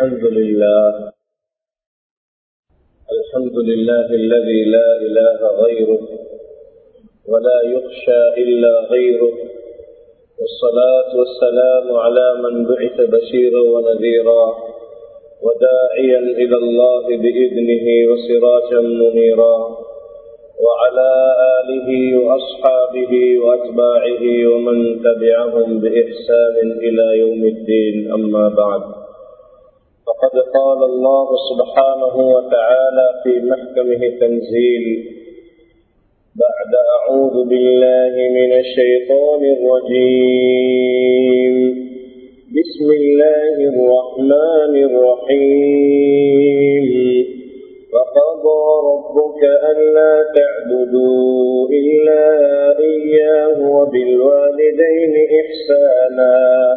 الحمد لله الحمد لله الذي لا إله غيره ولا يخشى إلا غيره والصلاة والسلام على من بعث بشيرا ونذيرا وداعيا إلى الله بإذنه وسراجا منيرا وعلى آله وأصحابه وأتباعه ومن تبعهم بإحسان إلى يوم الدين أما بعد فقد قال الله سبحانه وتعالى في محكمه تنزيل بعد أعوذ بالله من الشيطان الرجيم بسم الله الرحمن الرحيم وقضى ربك ألا تعبدوا إلا إياه وبالوالدين إحسانا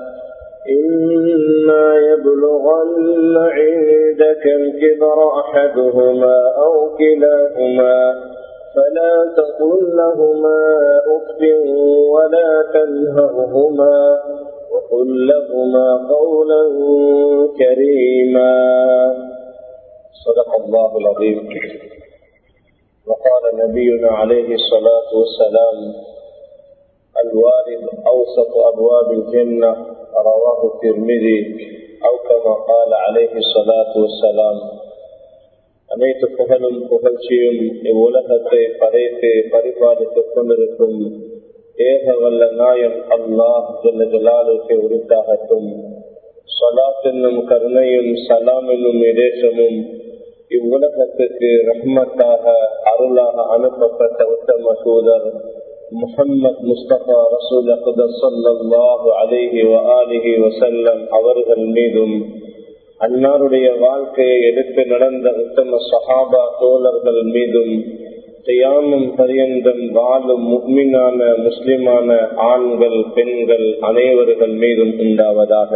إما يبلغن عندك الكبر أحدهما أو كلاهما فلا تقل لهما أف ولا تنهرهما وقل لهما قولا كريما صدق الله العظيم وقال نبينا عليه الصلاة والسلام الوالد أوسط أبواب الجنة رواه الترمذي أو كما قال عليه الصلاة والسلام அனைத்து புகழும் புகழ்ச்சியும் இவ்வுலகத்தை படைத்து பரிபாலித்துக் கொண்டிருக்கும் ஏக வல்ல நாயம் அல்லாஹ் ஜல்ல ஜலாலுக்கு உரித்தாகட்டும் சலாத் என்னும் கருணையும் சலாம் என்னும் இடேற்றமும் இவ்வுலகத்துக்கு ரஹ்மத்தாக அருளாக அனுப்பப்பட்ட உத்தம தூதர் முகம்மது முஸ்தபா ரசூல் சல்லாஹு அலிஹி வலிஹி வசல்லம் அவர்கள் மீதும் அன்னாருடைய வாழ்க்கையை எடுத்து நடந்த உத்தம சஹாபா தோழர்கள் மீதும் தியானம் பரியந்தம் வாழும் முக்மினான முஸ்லிமான ஆண்கள் பெண்கள் அனைவர்கள் மீதும் உண்டாவதாக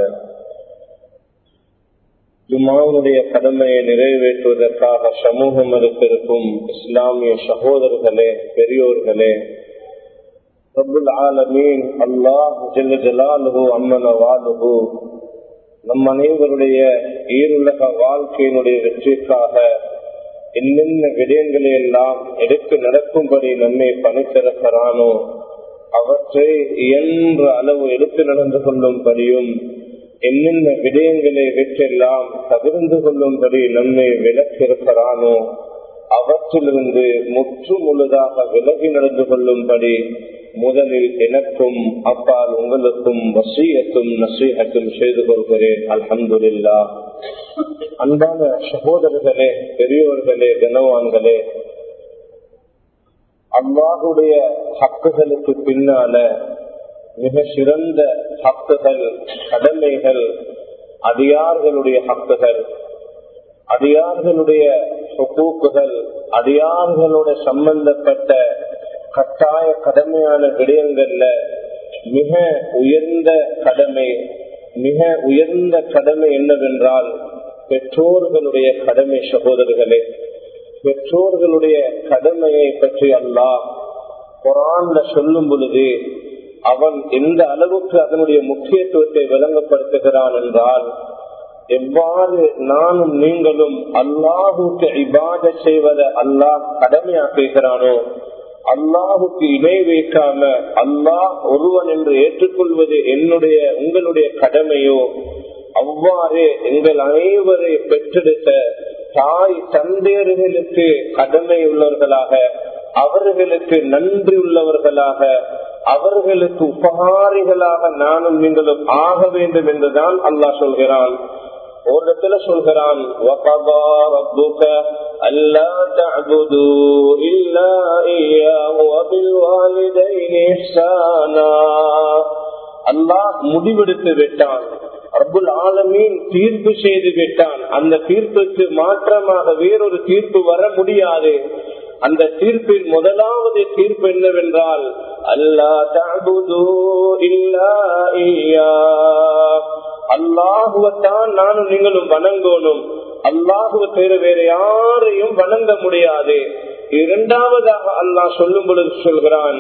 ஜுமாவுடைய கடமையை நிறைவேற்றுவதற்காக சமூகம் இருந்திருக்கும் இஸ்லாமிய சகோதரர்களே பெரியோர்களே ரபுல் ஆலமீன் அல்லாஹ் ஜெல்ல ஜலாலுகு அம்மன வாலுகு நம் அனைவருடைய ஈருலக வாழ்க்கையினுடைய வெற்றிக்காக என்னென்ன விடயங்களை எல்லாம் எடுத்து நடக்கும்படி நம்மை பணித்திருக்கிறானோ அவற்றை இயன்ற அளவு எடுத்து நடந்து கொள்ளும்படியும் என்னென்ன விடயங்களை வெற்றெல்லாம் தவிர்ந்து கொள்ளும்படி நம்மை விலக்கிருக்கிறானோ அவற்றிலிருந்து முற்று முழுதாக விலகி நடந்து கொள்ளும்படி முதலில் எனக்கும் அப்பால் உங்களுக்கும் வசீகத்தும் நசீகத்தும் செய்து கொள்கிறேன் அல்ஹம்துல்லா அன்பான சகோதரர்களே பெரியோர்களே கனவான்களே அல்லாஹுடைய ஹக்குகளுக்கு பின்னால மிக சிறந்த ஹக்குகள் கடமைகள் அடியார்களுடைய ஹக்குகள் அடியார்களுடைய சொக்கூக்குகள் அடியார்களோட சம்பந்தப்பட்ட கட்டாய கடமையான விடயங்கள்ல மிக உயர்ந்த கடமை மிக உயர்ந்த கடமை என்னவென்றால் பெற்றோர்களுடைய கடமை சகோதரர்களே பெற்றோர்களுடைய கடமையை பற்றி அல்லாஹ் குரான்ல சொல்லும் பொழுது அவன் எந்த அளவுக்கு அதனுடைய முக்கியத்துவத்தை விளங்கப்படுத்துகிறான் என்றால் எவ்வாறு நானும் நீங்களும் அல்லாஹுக்கு இபாத செய்வதை அல்லாஹ் கடமையாக்குகிறானோ அல்லாஹுக்கு இணை வைக்காம அல்லாஹ் ஒருவன் என்று ஏற்றுக்கொள்வது என்னுடைய உங்களுடைய கடமையோ அவ்வாறு எங்கள் அனைவரை பெற்றெடுத்த தாய் தந்தையர்களுக்கு கடமை உள்ளவர்களாக அவர்களுக்கு நன்றி உள்ளவர்களாக அவர்களுக்கு உபகாரிகளாக நானும் நீங்களும் ஆக வேண்டும் என்றுதான் அல்லாஹ் சொல்கிறான் ஒரு இடத்துல சொல்கிறான் அல்லாஹ் முடிவெடுத்து விட்டான் அபுல் ஆலமீன் தீர்ப்பு செய்து விட்டான் அந்த தீர்ப்புக்கு மாற்றமாக வேறொரு தீர்ப்பு வர முடியாது அந்த தீர்ப்பில் முதலாவது தீர்ப்பு என்னவென்றால் அல்லா தகுதோ இல்லா அல்லாஹுவத்தான் நானும் நீங்களும் வணங்கணும் அல்லாஹுவ தவிர வேற யாரையும் வணங்க முடியாது இரண்டாவதாக அல்லாஹ் சொல்லும் பொழுது சொல்கிறான்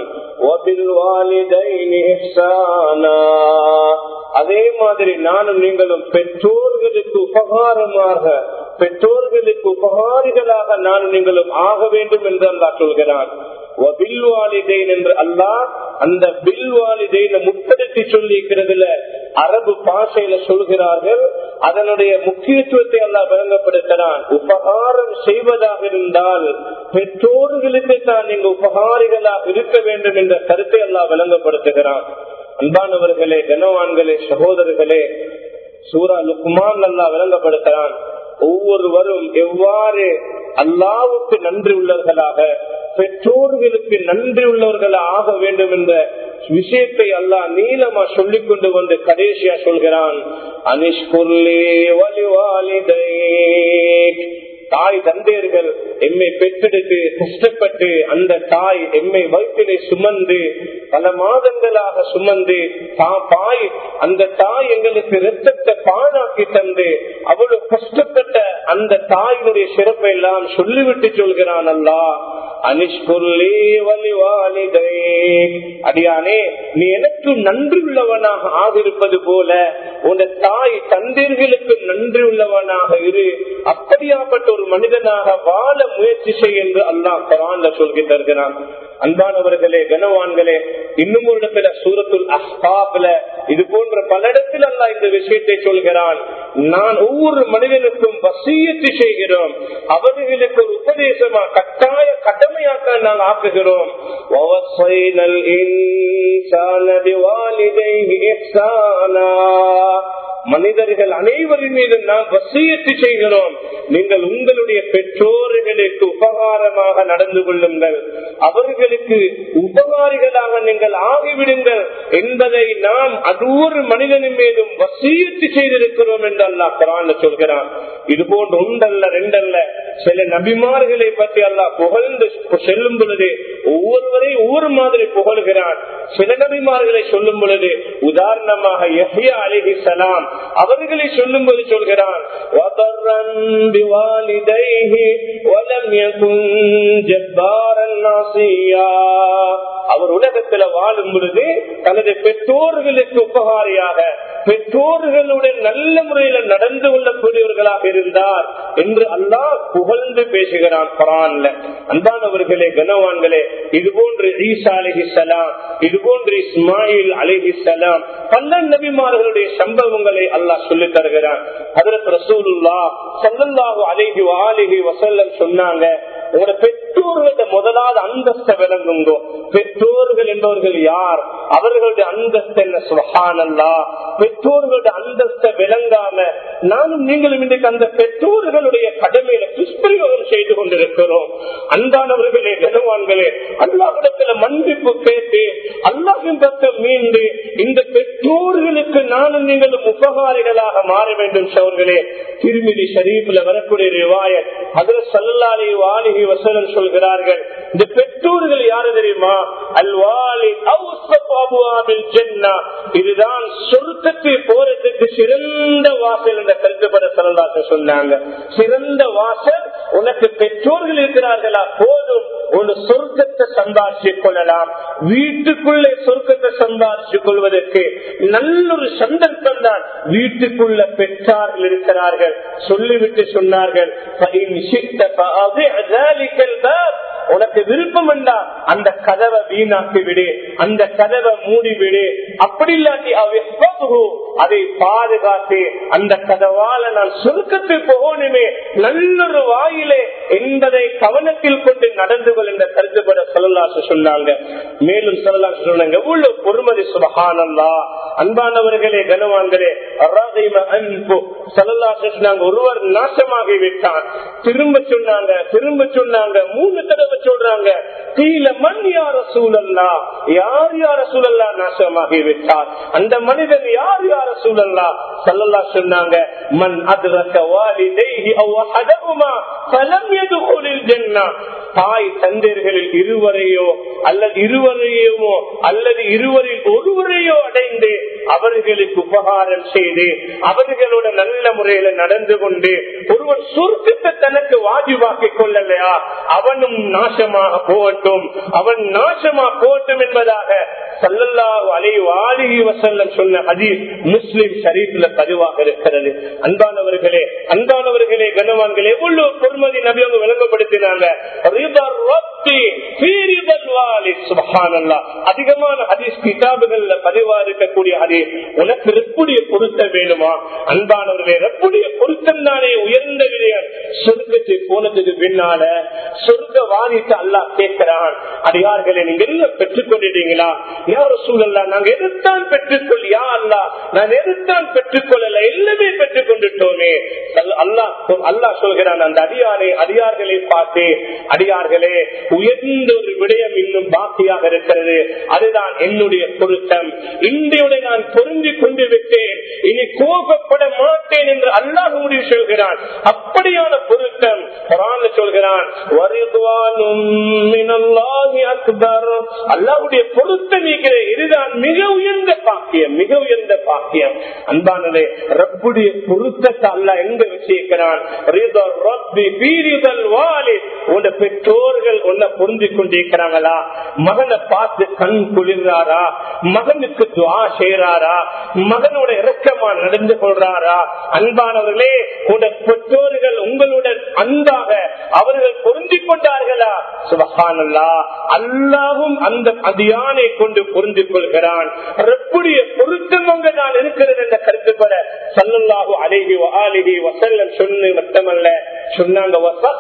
அதே மாதிரி நானும் நீங்களும் பெற்றோர்களுக்கு உபகாரமாக பெற்றோர்களுக்கு உபகாரிகளாக நானும் நீங்களும் ஆக வேண்டும் என்று அல்லாஹ் சொல்கிறான் என்று அல்லாஹ் அந்த பில்வாலிதேன முற்படுத்தி சொல்லி இருக்கிறதுல அரபு பாஷையில சொல்கிறார்கள் அதனுடைய முக்கியத்துவத்தை அல்லாஹ் விளங்கப்படுத்துகிறான் உபகாரம் செய்வதாக இருந்தால் பெற்றோர்களுக்கு தான் நீங்க உபகாரிகளாக இருக்க வேண்டும் என்ற கருத்தை அல்லாஹ் விளங்கப்படுத்துகிறான் அன்பானவர்களே கனவான்களே சகோதரர்களே சூரா லுக்மான் அல்லாஹ் விளங்கப்படுத்துகிறான் ஒவ்வொருவரும் எவ்வாறு அல்லாவுக்கு நன்றி உள்ளவர்களாக பெற்றோர்களுக்கு நன்றி உள்ளவர்களாக ஆக வேண்டும் என்ற விஷயத்தை அல்லாஹ் நீளமா சொல்லிக் கொண்டு வந்து கடைசியா சொல்கிறான் அனிஷ்குர்லே வலிவாலிதை தாய் தந்தையர்கள் எம்மை பெற்றெடுத்து கஷ்டப்பட்டு அந்த தாய் எம்மை வயிற்றிலே சுமந்து பல மாதங்களாக சுமந்து தாய் அந்த தாய் எங்களுக்கு ரத்தத்தை பாழாக்கி தந்து அவ்வளவு கஷ்டப்பட்ட அந்த தாயினுடைய சிறப்பை எல்லாம் சொல்லிவிட்டு சொல்கிறான் அல்லா அனிஷ்குர்லே வலிவாலிதை அடியானே நீ எனக்கு நன்றி உள்ளவனாக ஆகிருப்பது போல உன் தாய் தந்தீர்களுக்கு நன்றி உள்ளவனாக இரு அப்படியாப்பட்ட ஒரு மனிதனாக வாழ முயற்சி செய் என்று அல்லாஹ் குரான்ல சொல்லி தருகிறான் அன்பானவர்களே கனவான்களே இன்னும் ஒரு இடத்துல சூரத்துல் அஸ்பாப்ல இது போன்ற பல இடத்தில் அல்ல இந்த விஷயத்தை சொல்கிறான் நான் ஒவ்வொரு மனிதனுக்கும் வசியத்து செய்கிறோம் அவர்களுக்கு ஒரு உபதேசமா கட்டாய கடமையாக்க நாங்கள் ஆக்குகிறோம் மனிதர்கள் அனைவரின் மீது நாம் வசியத்து செய்கிறோம் நீங்கள் உங்களுடைய பெற்றோர்களுக்கு உபகாரமாக நடந்து கொள்ளுங்கள் அவர்களுக்கு உபகாரிகளாக நீங்கள் ஆகிவிடுங்கள் என்பதை நாம் அது ஒரு மனிதனின் மீதும் வசியத்து செய்திருக்கிறோம் என்று அல்லாஹ் குரான் சொல்கிறான் இது போன்று ஒன்றல்ல ரெண்டல்ல சில நபிமார்களை பற்றி அல்லாஹ் புகழ்ந்து செல்லும் பொழுது ஒவ்வொருவரையும் ஒவ்வொரு மாதிரி புகழ்கிறான் சில நபிமார்களை சொல்லும் பொழுது உதாரணமாக யஹ்யா அலிஹி சலாம் அவர்களை சொல்லும் போது சொல்கிறான் அவர் உலகத்துல வாழும் பொழுது தனது பெற்றோர்களுக்கு உபகாரியாக பெற்றோர்களுடன் நல்ல முறையில நடந்து கொள்ளக்கூடியவர்களாக இருந்தார் என்று அல்லாஹ் புகழ்ந்து பேசுகிறான் குரான்ல அன்பானவர்களே கனவான்களே இது போன்று ஈசா அலிஹி சலாம் இது போன்று இஸ்மாயில் அலிஹி சலாம் பல நபிமார்களுடைய சம்பவங்களை அல்லாஹ் சொல்லி தருகிறான் அதற்கு ரசூலுல்லா சல்லல்லாஹு அலிஹி வாலிஹி வசல்லம் சொன்னாங்க உங்களோட பெற்றோர்களோட முதலாவது அந்தஸ்த விளங்குங்கோ பெற்றோர்கள் என்பவர்கள் யார் அவர்களுடைய அந்தஸ்து என்ன சுகானல்லா பெற்றோர்களுடைய அந்தஸ்த விளங்காம நானும் நீங்களும் இன்றைக்கு அந்த பெற்றோர்களுடைய கடமையில துஷ்பிரயோகம் செய்து கொண்டிருக்கிறோம் அன்பானவர்களே கனவான்களே அல்லாஹிடத்துல மன்னிப்பு கேட்டு அல்லாஹின் பக்கம் மீண்டு இந்த பெற்றோர்களுக்கு நானும் நீங்களும் உபகாரிகளாக மாற வேண்டும் சவர்களே திருமிதி ஷரீப்ல வரக்கூடிய ரிவாயத் அதுல சல்லாலி வாலிகி வசனம் சொல்கிறார்கள் இந்த பெற்றோர்கள் யாரு தெரியுமா அல்வாலி இதுதான் சொருக்கத்தை போறதுக்கு சிறந்த வாசல் என்ற கருத்துப்பட சரந்தாச சொன்னாங்க சிறந்த வாசல் உனக்கு பெற்றோர்கள் இருக்கிறார்களா போதும் ஒரு சொர்க்கத்தை சம்பாதிச்சுக் கொள்ளலாம் வீட்டுக்குள்ளே சொர்க்கத்தை சம்பாதிச்சுக் கொள்வதற்கு நல்ல ஒரு சந்தர்ப்பம் தான் வீட்டுக்குள்ள பெற்றார்கள் இருக்கிறார்கள் சொல்லிவிட்டு சொன்னார்கள் உனக்கு விருப்பம் என்றா அந்த கதவை வீணாக்கி விடு அந்த கதவை மூடி விடு அப்படி இல்லாட்டி அதை பாதுகாத்து அந்த கதவால நான் சுருக்கத்தில் போகணுமே நல்லொரு வாயிலே என்பதை கவனத்தில் கொண்டு நடந்து கொள் என்ற கருத்துப்பட சொல்லலாசு சொன்னாங்க மேலும் சொல்லலாசு சொன்னாங்க எவ்வளவு பொறுமதி சுபகானல்லா அன்பானவர்களே கனவான்களே அன்பு சொல்லலாசு சொன்னாங்க ஒருவர் நாசமாகி விட்டான் திரும்ப சொன்னாங்க திரும்ப சொன்னாங்க மூணு தடவை சொல்றாங்க கீழ மண் யார சூழல்லா யார் யார சூழல்லா நாசமாகி விட்டார் அந்த மனிதன் யார் யார சூழல்லா சல்லல்லா சொன்னாங்க மன் அத்ரக வாலிதைஹி அவ் அஹதஹுமா ஃபலம் யதுகுலில் ஜன்னah தாய் தந்தையர்களில் இருவரையோ அல்லது இருவரையோ அல்லது இருவரில் ஒருவரையோ அடைந்து அவர்களுக்கு உபகாரம் செய்து அவர்களோட நல்ல முறையில நடந்து கொண்டு ஒருவன் சுருக்கத்தை தனக்கு வாஜிவாக்கிக் கொள்ளலையா அவனும் நாசமாக போகட்டும் அவன் நாசமா போகட்டும் என்பதாக சல்லல்லாஹு அலைஹி வாலிஹி வஸல்லம் சொன்ன ஹதீஸ் முஸ்லிம் ஷரீஃப்ல பதிவாக இருக்கிறது அன்பானவர்களே அன்பானவர்களே கனவான்கள் எவ்வளவு பொறுமதி நபி அவங்க விளங்கப்படுத்தினாங்க ரிதர் ரப்பி ஃபீ ரிதல் வாலித் சுப்ஹானல்லாஹ் அதிகமான ஹதீஸ் கிதாபுகள்ல பதிவா இருக்கக்கூடிய ஹதீஸ் உனக்கு ரெப்புடைய பொருத்தம் வேணுமா அன்பானவர்களே ரெப்புடைய பொருத்தம் தானே உயர்ந்த விடயம் சொர்க்கத்தை போனதுக்கு பின்னால சொர்க்க வாதித்து அல்லாஹ் கேட்கிறான் அடியார்களே நீங்க எல்லாம் பெற்றுக் கொண்டுட்டீங்களா யார சூழல்லா நாங்க எதுத்தான் பெற்றுக்கொள் யா அல்லா நான் எதுத்தான் பெற்றுக்கொள்ளல எல்லாமே பெற்றுக் கொண்டுட்டோமே அல்லாஹ் அல்லாஹ் சொல்கிறான் அந்த அடியாரை அடியார்களை பார்த்து அடியார்களே உயர்ந்த ஒரு விடயம் இன்னும் பாக்கியாக இருக்கிறது அதுதான் என்னுடைய பொருத்தம் இன்றையுடைய நான் பொருந்தி கொண்டு விட்டேன் இனி கோபப்பட மாட்டேன் என்று அல்லாஹ் முடிவு சொல்கிறான் அப்படியான பொருத்தம் குரான் சொல்கிறான் வருதுவானும் மினல்லாஹி அக்பர் அல்லாஹ்வுடைய பொருத்தம் இருக்கிற இதுதான் மிக உயர்ந்த பாக்கியம் மிக உயர்ந்த பாக்கியம் அன்பானதே ரப்புடைய பொருத்தத்தை அல்லாஹ் எங்க வச்சிருக்கிறான் ரிதர் ரப்பி பீரிதல் வாலித் உன்னை பெற்றோர்கள் உன்னை புரிஞ்சு கொண்டிருக்கிறாங்களா மகனை பார்த்து கண் குளிர்றாரா மகனுக்கு துவா செய்யறாரா மகனோட இறக்கமா நடந்து கொள்றாரா அன்பானவர்களே உடைய பெற்றோர்கள் உங்களுடன் அன்பாக அவர்கள் பொருந்திக் கொண்டார்களா சுபகானல்லா அல்லாவும் அந்த அதியானை கொண்டு புரிந்து கொள்கிறான் ரப்புடைய பொருத்தம் அங்கதான் இருக்கிறது என்ற கருத்துப்பட சல்லல்லாஹு அலைஹி ஆலிஹி வசல்லம் சொன்னு மட்டுமல்ல சொன்னாங்க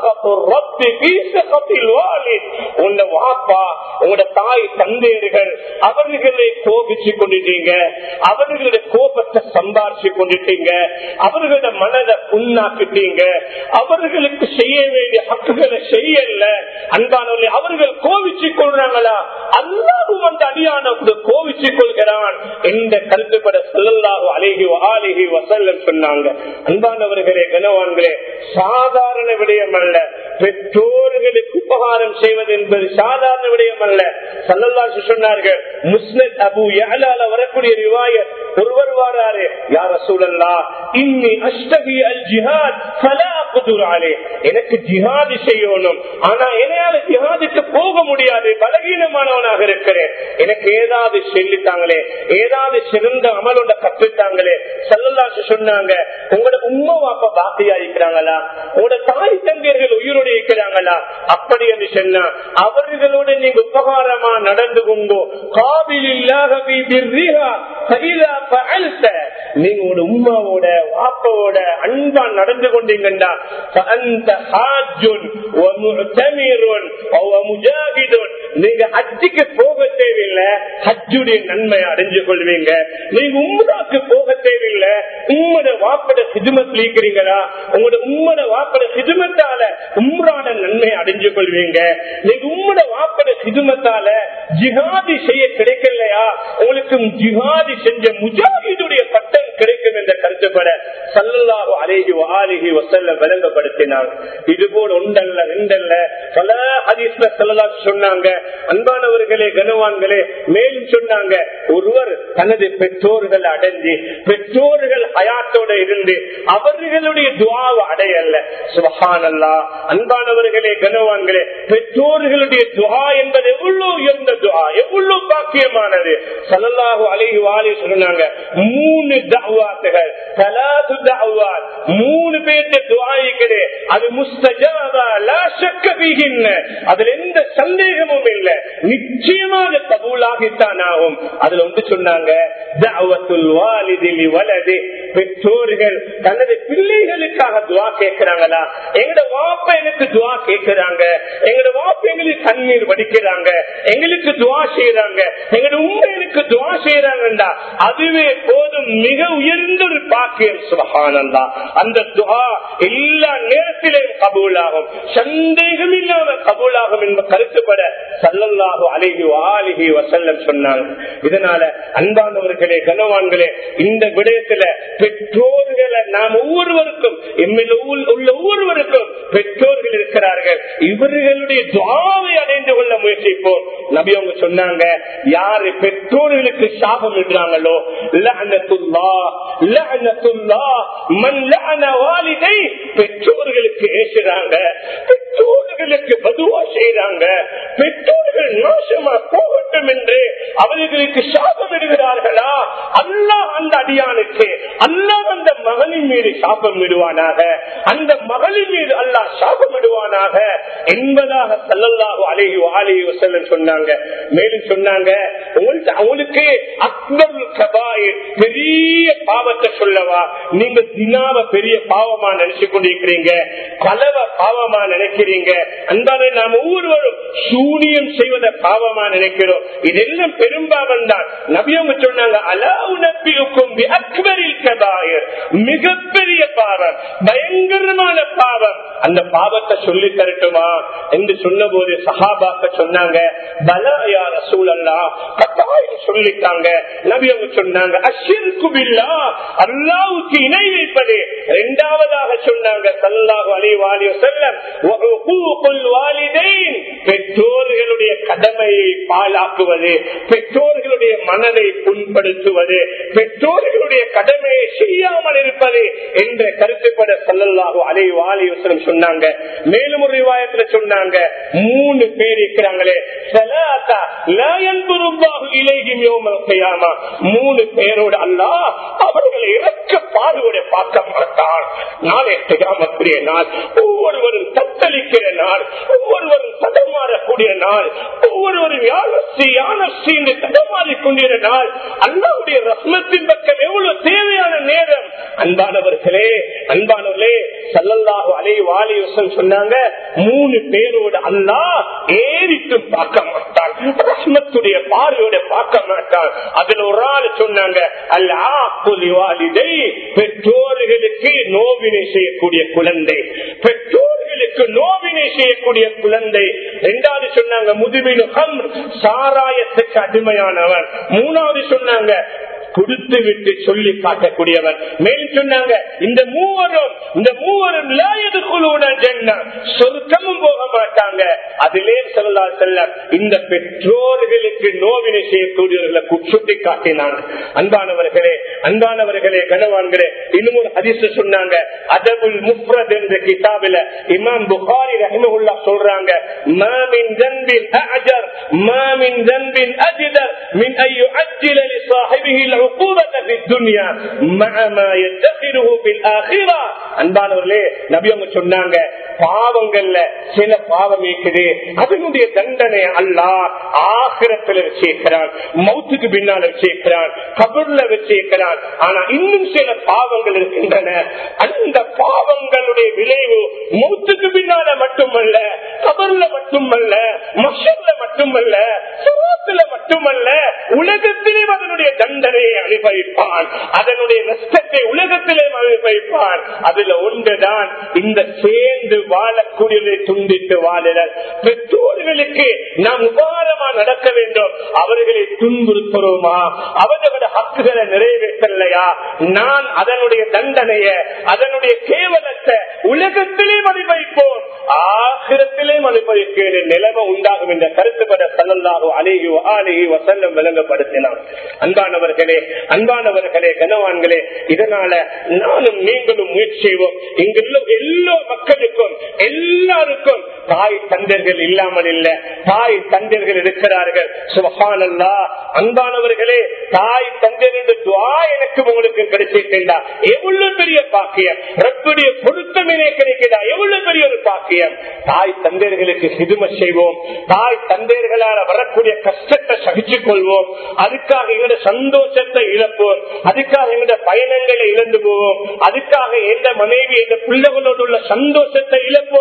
உங்க வாப்பா உங்களோட தாய் தந்தையர்கள் அவர்களை கோபிச்சு கொண்டுட்டீங்க அவர்களுடைய கோபத்தை சம்பாரிச்சு கொண்டுட்டீங்க அவர்களோட மனதை புண்ணாக்கிட்டீங்க அவர்களுக்கு செய்ய வேண்டிய ஹக்குகளை செய்யல அன்பானவர்கள் அவர்கள் கோவிச்சு கொள்றாங்களா அல்லாவும் அந்த அடியான கோவிச்சு கொள்கிறான் எந்த கருத்துப்பட செல்லல்லாஹு அழகி ஆலிகி வசல்லம் சொன்னாங்க அன்பானவர்களே கனவான்களே சாதாரண விடயம் அல்ல பெற்றோர்களுக்கு உபகாரம் செய்வது என்பது சாதாரண விடயம் அல்ல சல்லல்லாசு சொன்னார்கள் முஸ்லிம் அபு யாலால வரக்கூடிய ரிவாய ஒருவர் வாராரு யார சூழல்லா இன்னி அஷ்டகி அல் ஜிஹாத் எனக்கு ஜிஹாது செய்யணும் ஆனா என்னால ஜிஹாதுக்கு போக முடியாது பலகீனமானவனாக இருக்கிறேன் எனக்கு ஏதாவது சொல்லித்தாங்களே ஏதாவது சிறந்த அமலோட கற்றுத்தாங்களே சல்லல்லாசு சொன்னாங்க உங்களோட உண்மை வாப்ப பாக்கியா இருக்கிறாங்களா உங்களோட தாய் தங்கையர்கள் உயிரோடு இருக்கிறாங்களா அப்படி என்று சொன்னா அவர்களோட நீங்க உபகாரமா நடந்து கொண்டோ காபில் இல்லாத நீங்க உங்களோட உமாவோட வாப்பாவோட அன்பா நடந்து கொண்டீங்கன்னா நீங்க ஹஜ்ஜுக்கு போக தேவையில்லை ஹஜ்ஜுடைய நன்மை அடைஞ்சு கொள்வீங்க நீங்க உம்மதாக்கு போக தேவையில்லை உம்மட வாப்பட சிதுமத்தில் இருக்கிறீங்களா உங்களோட உம்மட வாப்பட சிதுமத்தால உம்ரான நன்மை அடைஞ்சு கொள்வீங்க நீங்க உம்மட வாப்பட சிதுமத்தால ஜிஹாதி செய்ய கிடைக்கலையா உங்களுக்கு ஜிஹாதி செஞ்ச முஜாஹிதுடைய பட்டம் கிடைக்கும் என்ற கருத்துப்பட சல்லல்லாஹு அலேஹி ஆலிஹி வசல்ல விளங்கப்படுத்தினார் இது போல் ஒன்றல்ல ரெண்டல்ல பல ஹதீஸ்ல சொல்லலா சொன்னாங்க அன்பானவர்களே கனவான்களே மேலும் சொன்னாங்க ஒருவர் தனது பெற்றோர்கள் அடைஞ்சு பெற்றோர்கள் ஹயாத்தோட இருந்து அவர்களுடைய துவாவை அடையல்ல சுபஹானல்லா அன்பானவர்களே கனவான்களே பெற்றோர்களுடைய துவா என்பது எவ்வளவு உயர்ந்த துவா எவ்வளவு பாக்கியமானது சல்லல்லாஹு அலைஹி வாலி சொன்னாங்க மூணு தவாத்துகள் தலாது தவாத் மூணு பேர்த்த துவாயிக்கிறே அது முஸ்தஜாபா லா ஷக்க ஃபீஹின்ன அதுல எந்த சந்தேகமும் இல்ல நிச்சயமாக கபூலாகித்தான் ஆகும் அதுல ஒன்று சொன்னாங்க தஅவத்துல் வாலிதி லிவலதி பெற்றோர்கள் தனது பிள்ளைகளுக்காக துவா கேட்கிறாங்களா எங்கட வாப்ப எனக்கு துவா கேட்கிறாங்க எங்கட வாப்ப எங்களுக்கு கண்ணீர் வடிக்கிறாங்க எங்களுக்கு துவா செய்யறாங்க எங்கட உண்மை எனக்கு துவா செய்யறாங்கடா அதுவே போதும் மிக உயர்ந்த ஒரு பாக்கியம் சுபஹானல்லா அந்த துஹா எல்லா நேரத்திலும் கபூலாகும் சந்தேகம் இல்லாம கபூலாகும் என்ப கருத்துப்பட சல்லல்லாஹு அலைஹி ஆலிஹி வசல்லம் சொன்னாங்க இதனால அன்பானவர்களே கனவான்களே இந்த விடயத்துல பெற்றோர்களை நாம் ஒவ்வொருவருக்கும் எம்மில் உள்ள ஒவ்வொருவருக்கும் பெற்றோர்கள் இருக்கிறார்கள் இவர்களுடைய துவாவை அடைந்து கொள்ள முயற்சிப்போம் நபி அவங்க சொன்னாங்க யாரு பெற்றோர்களுக்கு சாபம் இடுறாங்களோ லஅனத்துல்லா லஅனத்துல்லா மன் லஅன வாலிதை பெற்றோர்களுக்கு ஏசுறாங்க பெற்றோர்களுக்கு பதுவா செய்யறாங்க பெற்றோர்கள் நாசமா போகட்டும் என்று அவர்களுக்கு சாபம் இடுகிறார்களா அல்லாஹ் அந்த அடியானுக்கு அல்லாஹ் அந்த மகனின் மீது சாபம் விடுவானாக அந்த மகளின் மீது அல்லாஹ் சாபம் விடுவானாக என்பதாக சல்லல்லாஹு அலைஹி அலைஹி வஸல்லம் சொன்னாங்க மேலும் சொன்னாங்க உங்களுக்கு அவங்களுக்கு அக்பர் கபாயிர் பெரிய பாவத்தை சொல்லவா நீங்க தினாவ பெரிய பாவமா நினைச்சு கொண்டிருக்கிறீங்க கலவ பாவமா நினைக்கிறீங்க அன்பான நாம் ஒவ்வொருவரும் சூனியம் செய்வதை பாவமா நினைக்கிறோம் இதெல்லாம் பெரும்பாவம் தான் நபியவங்க சொன்னாங்க அலாவு நப்பியுக்கும் அக்பரில் கபாயிர் மிகப்பெரிய பாவம் பயங்கரமான பாவம் அந்த பாவத்தை சொல்லி தரட்டுமா என்று சொன்ன போது சஹாபாக்க சொன்னாங்க பலாயா ரசூல் அல்லா கட்டாயம் சொல்லிட்டாங்க நபி அவங்க சொன்னாங்க அஷிற்கு பில்லா அல்லாவுக்கு இணை வைப்பது இரண்டாவதாக சொன்னாங்க சல்லாஹு அலி வாலி செல்லம் பெற்றோர்களுடைய கடமையை பாலாக்குவது பெற்றோர்களுடைய மனதை புண்படுத்துவது பெற்றோர்களுடைய கடமையை செய்யாமல் இருப்பது என்ற கருத்துப்பட சல்லல்லாஹு அலை வாலிவசனம் சொன்னாங்க மேலும் ஒரு விவாயத்துல சொன்னாங்க மூணு பேர் இருக்கிறாங்களே சலாத்தா லயன்புருபாகு இலையும் யோமல் கையாமா மூணு பேரோடு அல்லா அவர்களை இறக்க பார்வையோட பார்க்க மாட்டான் நாளை கையாமக்கூடிய நாள் ஒவ்வொருவரும் தத்தளிக்கிற நாள் ஒவ்வொருவரும் தடமாறக்கூடிய நாள் ஒவ்வொருவரும் யானசி யானசி என்று தடமாறிக் கொண்டிருந்த நாள் அல்லாவுடைய ரத்னத்தின் பக்கம் எவ்வளவு தேவையான நேரம் அன்பானவர்களே அன்பானவர்களே சல்லல்லாஹு அலை வாலிவசம் சொன்னாங்க மூணு பேரோடு அல்லா ஏறிட்டும் பார்க்க மாட்டான் ரஹ்மத்துடைய பார்வையோட பார்க்க மாட்டான் அதுல ஒரு ஆள் சொன்னாங்க அல்லா புலிவாலிதை பெற்றோர்களுக்கு நோவினை செய்யக்கூடிய குழந்தை பெற்றோர்களுக்கு நோவினை செய்யக்கூடிய குழந்தை இரண்டாவது சொன்னாங்க முதுவின் சாராயத்துக்கு அடிமையானவன் மூணாவது சொன்னாங்க கொடுத்து விட்டு சொல்லி காட்டக்கூடியவர் மேலும் சொன்னாங்க இந்த மூவரும் இந்த மூவரும் லாயது குழுவுடன் சொர்க்கமும் போக மாட்டாங்க அதிலே சொல்லா செல்ல இந்த பெற்றோர்களுக்கு நோவினை செய்யக்கூடியவர்களை சுட்டி காட்டினாங்க அன்பானவர்களே அன்பானவர்களே கனவான்களே இன்னும் ஒரு ஹதீஸ் சொன்னாங்க அதபுல் முஃப்ரத் என்ற கிதாபில இமாம் புகாரி ரஹிமஹுல்லா சொல்றாங்க மாமின் ஜன்பின் அஜர் மாமின் ஜன்பின் அஜிதர் மின் ஐயு அஜில லிசாஹிபிஹி العقوبة في الدنيا مع ما يدخره في الآخرة அன்பானவர்களே நபி அவங்க சொன்னாங்க பாவங்கள்ல சில பாவம் இருக்குது அதனுடைய தண்டனை அல்ல ஆகிரத்துல வச்சிருக்கிறான் மௌத்துக்கு பின்னால வச்சிருக்கிறான் கபர்ல வச்சிருக்கிறான் ஆனா இன்னும் சில பாவங்கள் இருக்கின்றன அந்த பாவங்களுடைய விளைவு மௌத்துக்கு பின்னால மட்டுமல்ல கபர்ல மட்டுமல்ல மஷர்ல மட்டுமல்ல சுரத்துல மட்டுமல்ல உலகத்திலே அதனுடைய தண்டனையை அனுபவிப்பான் அதனுடைய நஷ்டத்தை உலகத்திலே அனுபவிப்பான் அதுல ஒன்றுதான் இந்த சேர்ந்து வாழக்கூடியதை துண்டித்து வாழுதல் பெற்றோர்களுக்கு நாம் உபாரமா நடக்க வேண்டும் அவர்களை துன்புறுத்துறோமா அவர்களுடைய ஹக்குகளை நிறைவேற்றலையா நான் அதனுடைய தண்டனைய அதனுடைய கேவலத்தை உலகத்திலே மதிப்பைப்போம் ஆகிரத்திலே மதிப்பளிக்கிற நிலைமை உண்டாகும் என்ற கருத்துப்பட சல்லல்லாஹு அலேயு ஆலேயு வசல்லம் விளங்கப்படுத்தினான் அன்பானவர்களே அன்பானவர்களே கனவான்களே இதனால நானும் நீங்களும் முயற்சி செய்வோம் இங்குள்ள எல்லா மக்களுக்கும் எல்லாருக்கும் தாய் தந்தர்கள் இல்லாமல் இல்ல தாய் தந்தர்கள் இருக்கிறார்கள் சுபகானல்லா அன்பானவர்களே தாய் தந்தர் என்று துவா எனக்கு உங்களுக்கு கிடைச்சிருக்கா எவ்வளவு பெரிய பாக்கியம் ரப்புடைய பொருத்தமே கிடைக்கிறா எவ்வளவு பெரிய ஒரு பாக்கியம் தாய் தந்தையர்களுக்கு சிதும செய்வோம் தாய் தந்தையர்களால் வரக்கூடிய கஷ்டத்தை சகிச்சுக் கொள்வோம் அதுக்காக எங்களுடைய சந்தோஷத்தை இழப்போம் அதுக்காக எங்களுடைய பயணங்களை இழந்து போவோம் அதுக்காக எந்த மனைவி எந்த பிள்ளைகளோடு உள்ள சந்தோஷத்தை இழப்போம்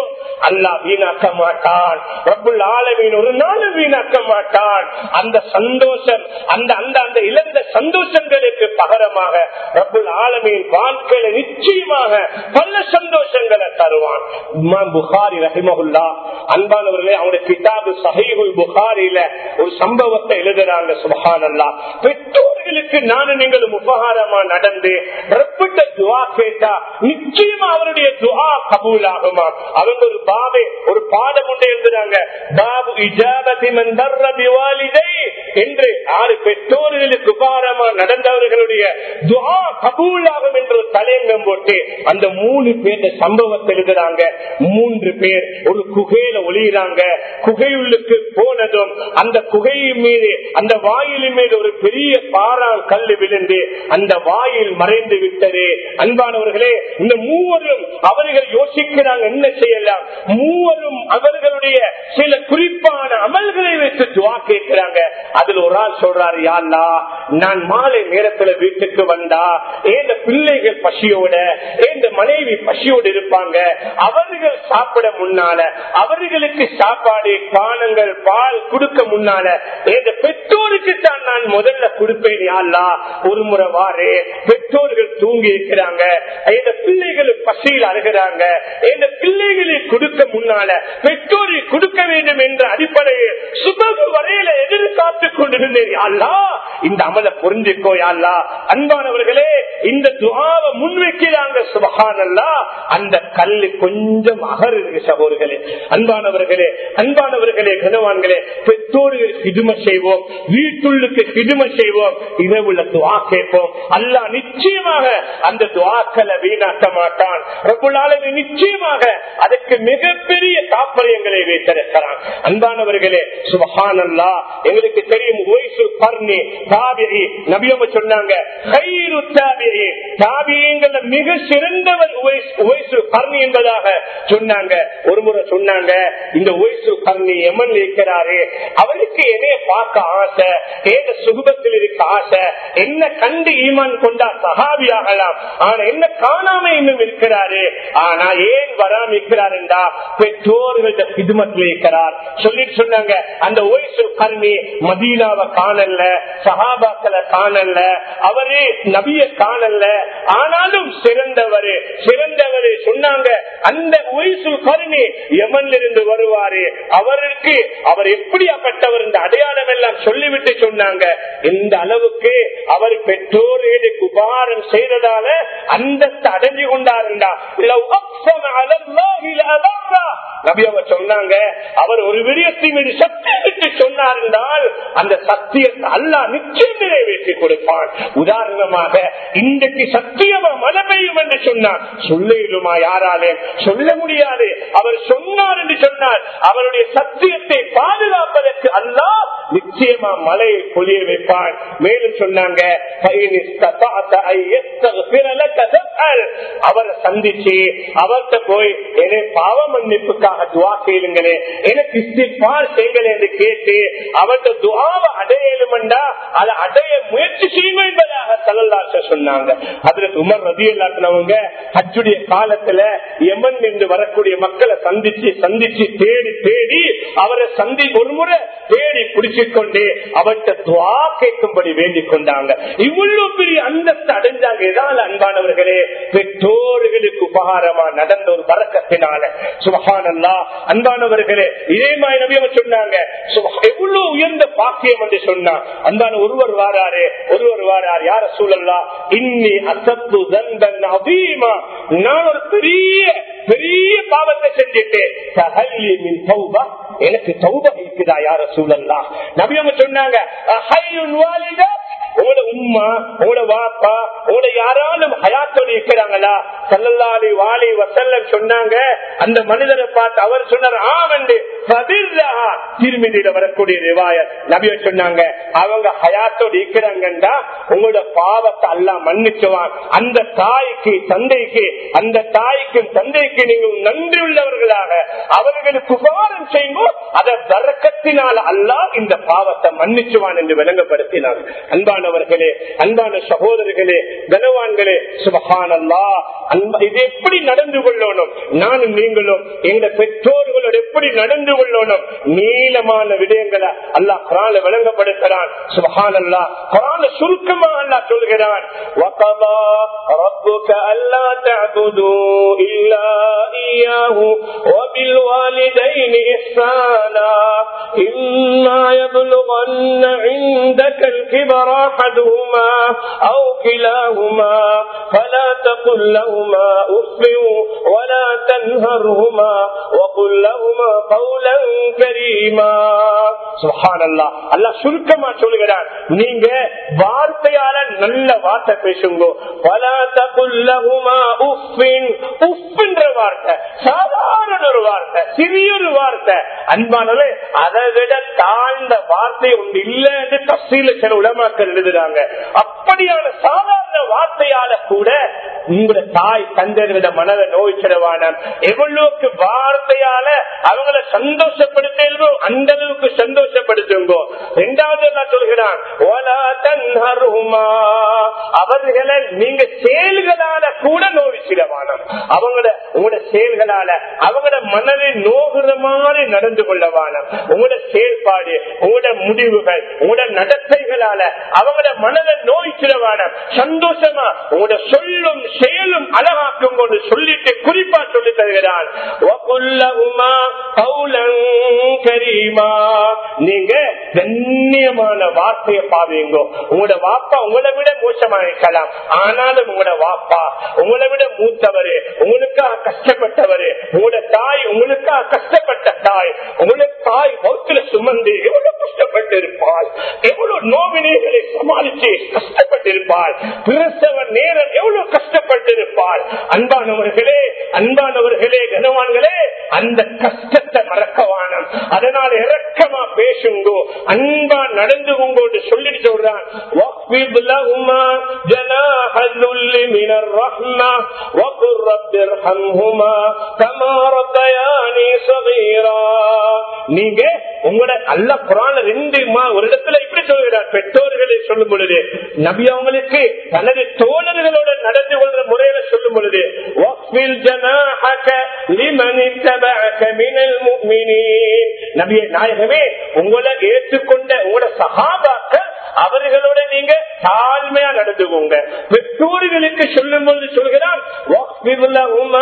அல்லா வீணாக்க மாட்டான் ரப்புல் ஆலமீன் ஒரு நாளும் வீணாக்க மாட்டான் அந்த சந்தோஷம் அந்த அந்த அந்த இழந்த சந்தோஷங்களுக்கு பகரமாக ரப்புல் ஆலமீன் வாழ்க்கையில நிச்சயமாக பல சந்தோஷங்களை தருவான் இமாம் புகாரி ரஹிமகுல்லா அன்பானவர்களே அவருடைய கிதாபு சஹீஹுல் புகாரியில ஒரு சம்பவத்தை எழுதுறாங்க சுபஹானல்லா பெற்றோர்களுக்கு நானும் நீங்களும் உபகாரமா நடந்து ரப்பிட்ட துவா கேட்டா நிச்சயமா அவருடைய துவா கபூல் ஆகுமா அவங்க ஒரு பாபே ஒரு பாடம் உண்டு எழுதுறாங்க பாபு இஜாபதி மந்தர்ரபிவாலிதை என்று ஆறு பெற்றோர்களுக்கு உபகாரமா நடந்தவர்களுடைய துவா கபூல் ஆகும் என்று ஒரு தலையங்கம் போட்டு அந்த மூணு பேர் சம்பவத்தை எழுதுறாங்க மூன்று பேர் ஒரு குகையில ஒளியிறாங்க குகையுள்ளுக்கு போனதும் அந்த குகையின் மீது அந்த வாயிலின் மீது ஒரு பெரிய பாறான் கல் விழுந்து அந்த வாயில் மறைந்து விட்டது அன்பானவர்களே இந்த மூவரும் அவர்கள் யோசிக்கிறாங்க என்ன செய்யலாம் மூவரும் அவர்களுடைய சில குறிப்பான அமல்களை வைத்து துவா கேட்கிறாங்க அதுல ஒரு ஆள் சொல்றாரு யாழ்லா நான் மாலை நேரத்துல வீட்டுக்கு வந்தா ஏந்த பிள்ளைகள் பசியோட ஏந்த மனைவி பசியோடு இருப்பாங்க அவர்கள் சாப்பிட முன்னால அவர்களுக்கு சாப்பாடு பானங்கள் பால் கொடுக்க முன்னால ஏந்த பெற்றோருக்கு தான் நான் முதல்ல கொடுப்பேன் யாழ்லா ஒரு முறை வாரு பெற்றோர்கள் தூங்கி இருக்கிறாங்க இந்த பிள்ளைகள் பசியில் அருகிறாங்க இந்த பிள்ளைகளை கொடுக்க முன்னால பெற்றோரை கொடுக்க வேண்டும் என்ற அடிப்படையில் சுபகு வரையில எதிர்காத்துக் கொண்டிருந்தேன் யாழ்லா இந்த அமலை புரிஞ்சுக்கோ யாழ்லா அன்பானவர்களே இந்த துவாவை முன்வைக்கிறாங்க சுபகானல்லா அந்த கல்லு கொஞ்சம் அகருது சகோதர்களே அன்பானவர்களே அன்பானவர்களே கனவான்களே பெற்றோர்கள் கிடுமை செய்வோம் வீட்டுள்ளுக்கு கிடுமை செய்வோம் இரவுல துவா கேட்போம் அல்லா நிச்சயமாக அந்த துவாக்களை வீணாக்க மாட்டான் ரகுலாலுமே நிச்சயமாக அதற்கு மிகப்பெரிய தாற்பயங்களை வைத்திருக்கிறான் அன்பானவர்களே சுபஹானல்லா எங்களுக்கு தெரியும் ஒய்சு பர்ணி தாபிரி நபியம சொன்னாங்க கயிறு தாபிரி தாபியங்கள மிக சிறந்தவர் ஒய்சு பர்ணி என்பதாக சொன்னாங்க ஒரு முறை சொன்னாங்க இந்த ஒய்சு பர்ணி எமன் இருக்கிறாரு அவருக்கு எதைய பார்க்க ஆசை ஏத சுகுபத்தில் இருக்க ஆசை என்ன கண்டு ஈமான் கொண்டா சகாபி ஆகலாம் ஆனா என்ன காணாம இன்னும் இருக்கிறாரு ஆனா ஏன் வராம இருக்கிறார் என்றா பெற்றோர்கள்ட்ட கிதுமத்தில் இருக்கிறார் சொல்லிட்டு சொன்னாங்க அந்த ஓய்சு கர்மி மதீனாவை காணல சகாபாக்களை காணல அவரு நபிய காணல ஆனாலும் சிறந்தவர் சிறந்தவர் சொன்னாங்க அந்த ஒய்சு கருணி எமன்ல இருந்து வருவாரு அவருக்கு அவர் எப்படியாப்பட்டவர் இந்த அடையாளம் எல்லாம் சொல்லிவிட்டு சொன்னாங்க இந்த அளவுக்கு அவர் பெற்றோர்களுக்கு உபகாரம் செய்ததால அந்தஸ்து அடைஞ்சு கொண்டாருண்டா நபி அவர் சொன்னாங்க அவர் ஒரு விடயத்தின் மீது சத்தியத்தை சொன்னார் என்றால் அந்த சத்தியத்தை அல்லா நிச்சயம் நிறைவேற்றி கொடுப்பான் உதாரணமாக இன்றைக்கு சத்தியமா மழை பெய்யும் என்று சொன்னார் சொல்லிடுமா யாராலே சொல்ல முடியாது அவர் சொன்னார் என்று சொன்னார் அவருடைய சத்தியத்தை பாதுகாப்பதற்கு அல்லா நிச்சயமா மழையை பொழிய வைப்பான் மேலும் சொன்னாங்க அவரை சந்திச்சு அவர்கிட்ட போய் என்னை பாவ மன்னிப்புக்காக துவா செய்யுங்களே எனக்கு இஸ்திப்பால் செய்யுங்கள் என்று கேட்டு அவர்கிட்ட துவாவை அடையலுமெண்டா அதை அடைய முயற்சி செய்யுங்க என்பதாக தலல்லாச சொன்னாங்க அதுல உமர் ரதி இல்லாதவங்க ஹஜ்ஜுடைய காலத்துல எமன் என்று வரக்கூடிய மக்களை சந்திச்சு சந்திச்சு தேடி தேடி அவரை சந்தி ஒரு முறை தேடி பிடிச்சிக் கொண்டு அவர்கிட்ட துவா கேட்கும்படி வேண்டிக் கொண்டாங்க இவ்வளவு பெரிய அந்தஸ்து அடைஞ்சாங்க எதால அன்பானவர்களே பெற்றோர்களுக்கு உபகாரமா நடந்த ஒரு வரக்கத்தினால சுபகானல்லா அன்பானவர்களே இதே மாதிரி நபியம் சொன்னாங்க எவ்வளவு உயர்ந்த பாக்கியம் என்று சொன்னா அன்பான ஒருவர் வாராரு ஒருவர் வாரார் யார சூழல்லா இன்னி அசத்து தந்தன் அதிகமா நான் ஒரு பெரிய பெரிய பாவத்தை செஞ்சுட்டேன் தகல்லி மின் தௌபா எனக்கு தௌபா இருக்குதா யார சூழல்லா நபியம் சொன்னாங்க உங்களோட உம்மா உங்களோட வாப்பா உங்களோட யாராலும் ஹயாத்தோடு இருக்கிறாங்களா சல்லல்லாலி வாலி வசல்லம் சொன்னாங்க அந்த மனிதரை பார்த்து அவர் சொன்னார் ஆமண்டு திருமதியில வரக்கூடிய ரிவாயத் நபிய சொன்னாங்க அவங்க ஹயாத்தோடு இருக்கிறாங்கன்றா உங்களோட பாவத்தை எல்லாம் மன்னிச்சுவான் அந்த தாய்க்கு தந்தைக்கு அந்த தாய்க்கும் தந்தைக்கு நீங்க நன்றி உள்ளவர்களாக அவர்களுக்கு உபகாரம் செய்யும்போது அதை வரக்கத்தினால் அல்லா இந்த பாவத்தை மன்னிச்சுவான் என்று விளங்கப்படுத்தினார் அன்பானவர்களே அன்பான சகோதரர்களே கனவான்களே சுபகானல்லா அன்பா இது எப்படி நடந்து கொள்ளணும் கொள்ளணும் நானும் நீங்களும் எங்க பெற்றோர்களோட எப்படி நடந்து கொள்ளணும் நீளமான விடயங்களை அல்லாஹ் குரான விளங்கப்படுத்துறான் சுபஹான் அல்லா குரான சுருக்கமா அல்லாஹ் சொல்கிறான் وَقَضَى رَبُّكَ أَلَّا تَعْبُدُوا إِلَّا إِيَّاهُ وَبِالْوَالِدَيْنِ إِحْسَانًا إِمَّا يَبْلُغَنَّ عِندَكَ الْكِبَرَ أَحَدُهُمَا أَوْ كِلَاهُمَا فَلَا تَقُل لَّهُمَا أُفٍّ وَلَا تَنْهَرْهُمَا وَقُل لَّهُمَا قَوْلًا كَرِيمًا سبحان الله அல்லாஹ் சுருக்கமா சொல்கிறார் நீங்க வார்த்தையால நல்ல வார்த்தை பேசுங்க ولا تقل لهما اف اف என்ற வார்த்தை சாதாரண ஒரு வார்த்தை சிறிய ஒரு வார்த்தை அன்பானவே அதை விட தாழ்ந்த வார்த்தை ஒன்று இல்லை என்று தப்சீல சில உலமாக்கள் எழுதுறாங்க அப்படியான சாதாரண வார்த்தையால கூட உங்களோட தாய் தந்தைகளோட மனதை நோய் செலவான எவ்வளவுக்கு வார்த்தையால அவங்களை சந்தோஷப்படுத்தோ அந்த அளவுக்கு சந்தோஷப்படுத்துங்க இரண்டாவது நான் சொல்கிறான் "வலா தன்ஹர்ஹுமா." அவர்களை நீங்க செயல்களால கூட நோவிச்சிடவானம் அவங்களோட உங்களோட செயல்களால அவங்களோட மனதை நோகுற மாதிரி நடந்து கொள்ளவானம் உங்களோட செயல்பாடு உங்களோட முடிவுகள் உங்களோட நடத்தைகளால அவங்களோட மனதை நோய்ச்சிடவானம் சந்தோஷமா உங்களோட சொல்லும் செயலும் அழகாக்கும் கொண்டு சொல்லிட்டு குறிப்பா சொல்லி தருகிறான் "வகுல்லஹுமா கௌலன் கரீமா." நீங்க கண்ணியமான வார்த்தையை பாவீங்க உங்களோட வாப்பா உங்களை விட மோசமா இருக்கலாம் ஆனாலும் உங்களோட வாப்பா உங்களை விட மூத்தவரு உங்களுக்காக கஷ்டப்பட்டவரு உங்களோட தாய் உங்களுக்காக கஷ்டப்பட்ட தாய் உங்களுக்கு தாய் வகுத்துல சுமந்து எவ்வளவு கஷ்டப்பட்டு இருப்பாள் எவ்வளவு நோவினைகளை சமாளிச்சு கஷ்டப்பட்டிருப்பாள் பிரசவ நேரம் எவ்வளவு கஷ்டப்பட்டு இருப்பாள் அன்பானவர்களே அன்பானவர்களே கனவான்களே அந்த கஷ்டத்தை மறக்கவானம் அதனால் இறக்கமா பேசுங்கோ அன்பா நடந்து உங்களோடு சொல்லிட்டு சொல்றான் وَاخْفِضْ لَهُمَا جَنَاحَ الذُّلِّ مِنَ الرَّحْمَةِ وَقُلْ رَبِّ ارْحَمْهُمَا كَمَا رَبَّيَانِي صَغِيرًا நீங்க உங்களோட அல்ல குரான ரெண்டு மா- ஒரு இடத்துல இப்படி சொல்கிறார் பெற்றோர்களை சொல்லும் பொழுது நபி அவங்களுக்கு தனது தோழர்களோட நடந்து கொள்ற முறையில சொல்லும் பொழுது "வக்ஃபில் ஜனாஹக லிமன் இத்தபஅக மினல் முஃமினீன்." நபியே நாயகமே உங்களை ஏற்றுக்கொண்ட உங்களோட சகாபாக்கள் அவர்களோட நீங்க தாழ்மையா நடந்துக்கோங்க பெற்றோர்களுக்கு சொல்லும் போது சொல்கிறான் "வக்ஃபிர் லஹுமா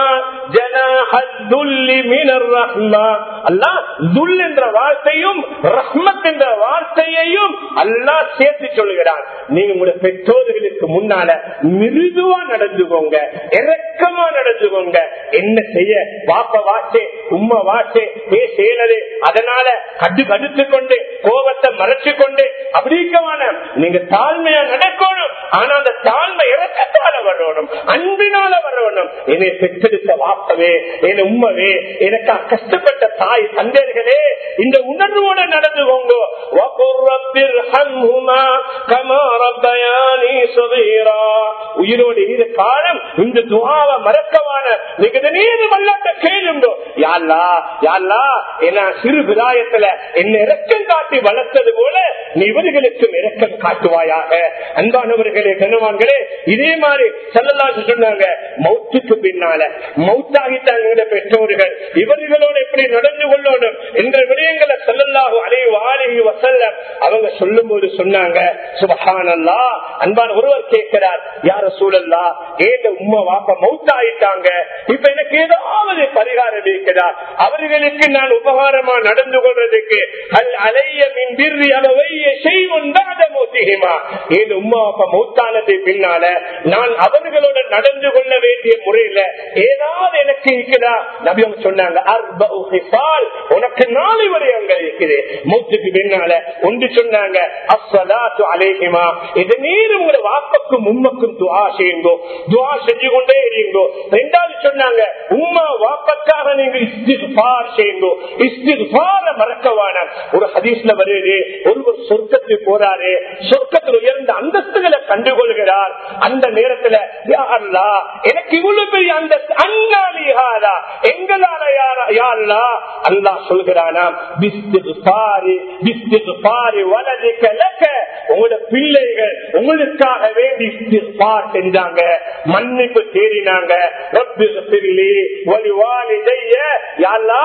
ஜனாஹல் துல்லி மினர் ரஹ்மா." அல்லாஹ் துல் என்ற வார்த்தையும் ரஹ்மத் என்ற வார்த்தையையும் அல்லாஹ் சேர்த்து சொல்கிறான் நீங்க உங்களுடைய பெற்றோர்களுக்கு முன்னால மிருதுவா நடந்துக்கோங்க இறக்கமா நடந்துக்கோங்க என்ன செய்ய வாப்ப வாச்சே உம்மா வாச்சே ஏ செயலது அதனால கடு கடுத்து கொண்டு கோபத்தை மறைச்சு கொண்டு அப்படிக்கமான நீங்க தாழ்மையா நடக்கணும் ஆனா அந்த தாழ்மை இறக்கத்தால வரணும் அன்பினால வரணும் என்னை பெற்றெடுத்த வாப்பவே என் உம்மவே எனக்கு கஷ்டப்பட்ட தாய் தந்தையர்களே இந்த உணர்வோட நடந்துக்கோங்க وَقُلْ رَبِّ ارْحَمْهُمَا كَمَا رَبَّيَانِي صَغِيرًا உயிரோடு இரு காலம் இந்த துவாவை மறக்கவான நீங்க திடீர்னு வல்லாட்ட கேளுங்க யாழ்லா யாழ்லா என்ன சிறு விதாயத்துல என்ன இறக்கம் காட்டி வளர்த்தது போல நீ இவர்களுக்கும் இறக்கம் காட்டுவாயாக அன்பானவர்களே கனவான்களே இதே மாதிரி செல்லலாச்சு சொன்னாங்க மௌத்துக்கு பின்னால மௌத்தாகிட்டாங்க பெற்றோர்கள் இவர்களோடு எப்படி நடந்து கொள்ளணும் என்ற விடயங்களை செல்லல்லாஹு அலைஹி வாலிஹி வஸல்லம் அவங்க சொல்லும் போது சொன்னாங்க சுபஹானல்லா அன்பான ஒருவர் கேட்கிறார் யார சூழல்லா ஏந்த உம்மா வாப்பா மௌத்தாயிட்டாங்க இப்ப எனக்கு ஏதாவது பரிகாரம் இருக்கிறா அவர்களுக்கு நான் உபகாரமா நடந்து கொள்றதுக்கு அல் அலைய மின் பிர்ரி அளவைய செய்வன் மௌத்திகமா ஏன் உம்மா அப்பா மௌத்தானது பின்னால நான் அவர்களோட நடந்து கொள்ள வேண்டிய முறையில ஏதாவது எனக்கு இருக்குதா நபி அவங்க சொன்னாங்க அர்பஉ ஹிசால். உனக்கு நாலு விடயங்கள் இருக்குது மௌத்துக்கு பின்னால ஒன்று சொன்னாங்க அஸ்ஸலாத்து அலைஹிமா இது நீர் உங்களோட வாப்பக்கும் உம்மக்கும் துஆ செய்யுங்கோ துஆ செஞ்சு கொண்டே இருங்கோ ரெண்டாவது சொன்னாங்க உம்மா வாப்பக்காக நீங்க இஸ்திஃபார் செய்யுங்கோ இஸ்திஃபார மறக்கவான ஒரு ஹதீஸ்ல வருது ஒருவர் சொர்க்கத்துக்கு போறாரு சொர்க்கத்தில் உயர்ந்த அந்தஸ்துகளை கண்டுகொள்கிறார் அந்த நேரத்துல யா அல்லாஹ், எனக்கு இவ்வளவு பெரிய அந்த அண்ணாலியாரா எங்களால யாரா- யா அல்லாஹ், அல்லாஹ் சொல்கிறானா பிஸ்திஃபாரி பிஸ்திஃபாரி வலதிக்க லக்க உங்களோட பிள்ளைகள் உங்களுக்காக வேண்டி இஸ்திஃபார் செஞ்சாங்க மன்னிப்பு தேடினாங்க ரப்பி பிள்ளி வலி வாலிதைய யாழ்லா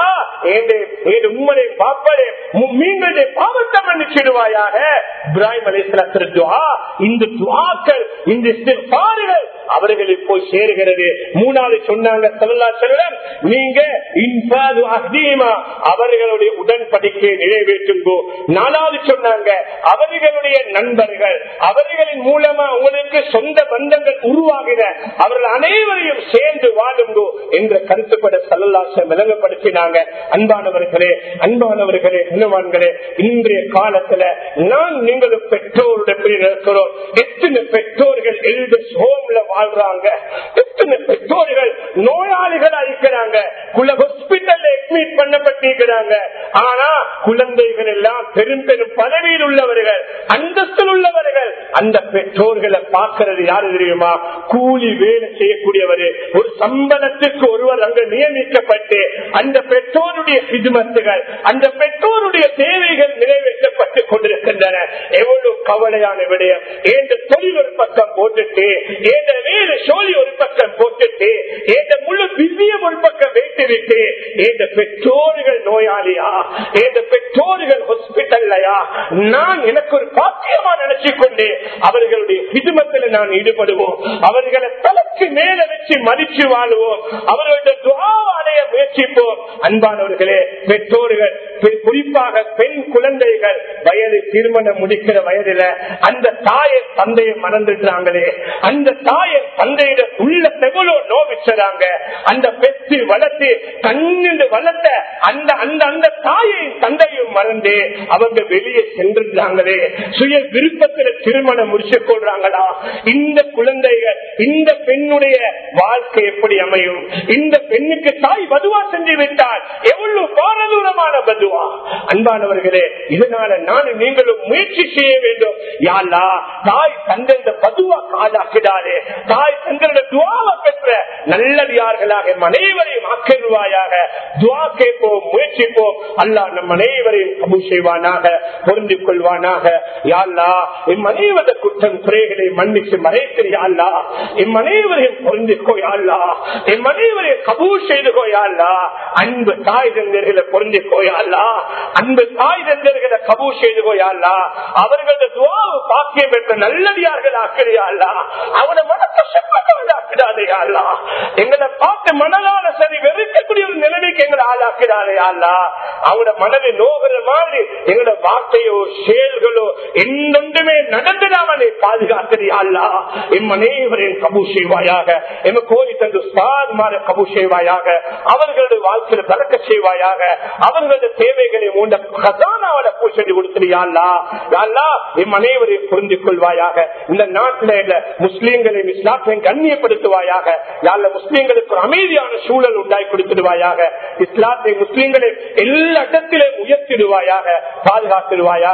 ஏன் உம்மனை பாப்படே மீன்களுடைய பாவத்தை மன்னிச்சிடுவாயாக இப்ராஹிம் அலிஸ்லாத்திர துவா இந்த துவாக்கள் இந்த இஸ்திஃபார்கள் அவர்களை போய் சேருகிறது மூணாவது சொன்னாங்க சல்லா செல்லம் நீங்க இன்பாது அஹ்தீமா அவர்களுடைய உடன்படிக்கையை நிறைவேற்றுங்கோ நாலாவது சொன்னாங்க அவர்களுடைய நண்பர்கள் அவர்களின் மூலமா உங்களுக்கு சொந்த பந்தங்கள் உருவாகின அவர்கள் அனைவரையும் சேர்ந்து வாழுங்கோ என்ற கருத்துப்பட சல்லல்லாச விளங்கப்படுத்தினாங்க அன்பானவர்களே அன்பானவர்களே ஹனுமான்களே இன்றைய காலத்துல நான் நீங்களும் பெற்றோருடைய இருக்கிறோம் எத்தனை பெற்றோர்கள் எல்டர்ஸ் ஹோம்ல வாழ்றாங்க எத்தனை பெற்றோர்கள் நோயாளிகளா இருக்கிறாங்க குல ஹாஸ்பிட்டல்ல அட்மிட் பண்ணப்பட்டிருக்கிறாங்க ஆனா குழந்தைகள் எல்லாம் பெரும் பெரும் பதவியில் உள்ளவர்கள் அந்தஸ்தில் உள்ளவர்கள் அந்த பெற்றோர்களை பார்க்கிறது யாரு தெரியுமா கூலி வேலை செய்யக்கூடியவர் ஒரு சம்பளத்துக்கு ஒருவர் அங்கு நியமிக்கப்பட்டு அந்த பெற்றோருடைய சிதுமத்துகள் அந்த பெற்றோருடைய தேவைகள் நிறைவேற்றப்பட்டுக் கொண்டிருக்கின்றன எவ்வளவு கவலையான விடயம் ஏந்த தொழில் ஒரு பக்கம் போட்டுட்டு ஏந்த வேறு சோழி ஒரு பக்கம் போட்டுட்டு ஏந்த முழு பிஸியம் ஒரு பக்கம் வைத்துவிட்டு ஏந்த பெற்றோர்கள் நோயாளியா ஏந்த பெற்றோர்கள் ஹாஸ்பிட்டல்லையா நான் எனக்கு ஒரு பாக்கியமா நினைச்சு கொண்டு அவர்களுடைய ஹிதுமத்தில் நான் ஈடுபடுவோம் அவர்களை தலைக்கு மேல வச்சு மதிச்சு வாழுவோம் அவர்களுடைய துவாவாடைய முயற்சிப்போம் அன்பானவர்களே பெற்றோர்கள் குறிப்பாக பெண் குழந்தைகள் வயது திருமணம் முடிக்கிற வயதுல அந்த தாயை தந்தையை மறந்துட்டாங்களே அந்த தாயை தந்தையிட உள்ள எவ்வளவு நோவிச்சாங்க அந்த பெற்று வளர்த்து கண்ணில் வளர்த்த அந்த அந்த அந்த தாயை தந்தையும் மறந்து அவங்க வெளியே சென்றிருந்தாங்களே சுய விருப்பத்தில் திருமணம் முடிச்சு கொள்றாங்களா இந்த குழந்தைகள் இந்த பெண்ணுடைய வாழ்க்கை எப்படி அமையும் இந்த பெண்ணுக்கு தாய் பதுவா செஞ்சு விட்டால் எவ்வளவு பாரதூரமான பதுவா அன்பானவர்களே இதனால நானும் நீங்களும் முயற்சி செய்ய வேண்டும் யாரா தாய் தந்த பதுவா காலாக்கிடாதே தாய் தங்களுடைய துவாவை பெற்ற நல்லடியார்களாக அனைவரையும் ஆக்கிடுவாயாக துவா கேட்போம் முயற்சிப்போம் அல்லா நம் அனைவரையும் கபு செய்வானாக பொருந்தி கொள்வானாக யாழ்லா எம் அனைவத குற்றம் குறைகளை மன்னிச்சு மறைத்திரியாள்லா எம் அனைவரையும் பொருந்திக்கோ யாழ்லா எம் அனைவரையும் கபூ செய்து கோயாள்லா அன்பு தாய் தந்தர்களை பொருந்திக்கோ யாழ்லா அன்பு தாய் தந்தர்களை கபூ செய்து கோயாள்லா அவர்களது துவாவு பாக்கியம் பெற்ற நல்லடியார்கள் ஆக்கிறியாள்லா அவனை மனத்தை செப்பட்டவர்கள் ஆக்கிடாதையாள்லா எங்களை பார்த்து மனதால சரி வெறுக்கக்கூடிய ஒரு நிலைமைக்கு எங்களை ஆளாக்கிறாரே அல்லா அவங்களோட மனதை நோகிற மாதிரி எங்களோட வார்த்தையோ செயல்களோ என்னொன்றுமே நடந்துடாமலே பாதுகாக்கிறியா அல்லா எம் அனைவரையும் கபு செய்வாயாக எம் கோரி தந்து சார்மார கபு செய்வாயாக அவர்களுடைய வாழ்க்கையில பறக்க செய்வாயாக அவர்களுடைய தேவைகளை மூண்ட கதானாவோட பூசணி கொடுத்துறியா அல்லா எம் அனைவரையும் புரிந்து கொள்வாயாக இந்த நாட்டில முஸ்லீம்களையும் இஸ்லாத்தையும் கண்ணியப்படுத்துவாயாக யாழ்ல முஸ்லீம்களுக்கு ஒரு அமைதியான சூழல் உண்டாய் கொடுத்துடுவாயாக இஸ்லாத்தை முஸ்லீம்களை எல்லா இடத்திலும் உயர்த்திடுவாயாக பாதுகாத்திடுவாயாக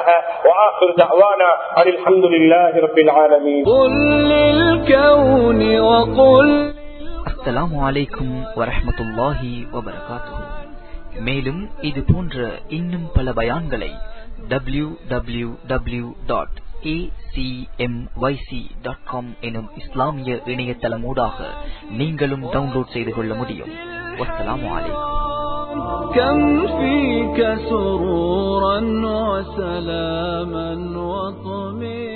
அஸ்ஸலாமு அலைக்கும் வரஹமத்துல்லாஹி வபரகாத்துஹு மேலும் இது போன்ற இன்னும் பல பயான்களை W W W dot acmyc.com எனும் இஸ்லாமிய இணையதளமூடாக நீங்களும் டவுன்லோட் செய்து கொள்ள முடியும் வஸ்ஸலாமு அலைக்கும் كم فيك سرورا وسلاما وطمئنا